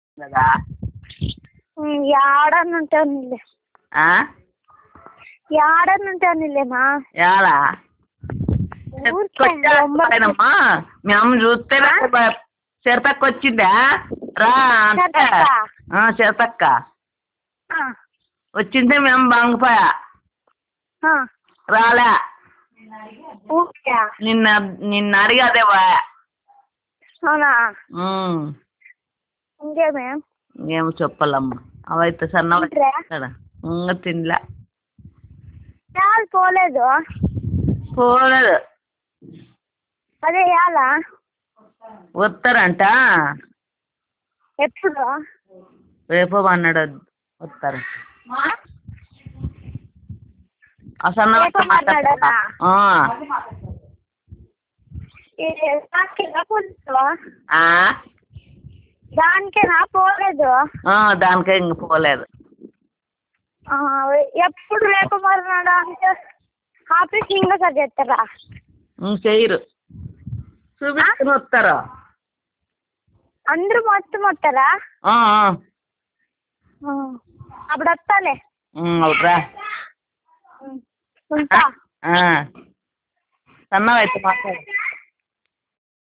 కదా ఏడన్నా ఉంటానులే ఆ? ఏడన్నా ఉంటానులేమా ఎలా ఊరికే బొమ్మ- వచ్చానమ్మా మీ అమ్మ చూస్తే చిరతక్క వచ్చిందా రా అంటే చిరతక్క? ఆ, చిరతక్క ఆ, వచ్చిందే మీ అమ్మ బంగపోయా ఆ, రాలే ఊరికే నిన్న నిన్న అడిగదే బా అవునా ఉమ్. ఇంకేమే ఏం చెప్పాలమ్మా అవైతే సన్నగా తింట్రా? కదా ఇంకా తినలే చాలు పోలేదు పోలేదు అదే ఎలా వస్తారంట ఎప్పుడు రేపు అన్నాడు వస్తారు ఆ సన్న రేపు మాట్లాడాలా? ఆ. దానికేనా పోలేదు ఆ? దానికేనా పోలేదు ఆ, దానికే ఇంక పోలేదు ఆ, ఎప్పుడు రేపు మరునాడు అంటే ఆఫీస్ ఇంకా సార్ చేస్తారా ఇంక చెయ్యరు చూపించుకుని వస్తారు అందరూ మొత్తం వస్తారా ఆ, ఆ. ఆ, అప్పుడు వస్తాలే ఉమ్, అవుట్రా ఉంటా సన్నగా అయితే మాట్లాడు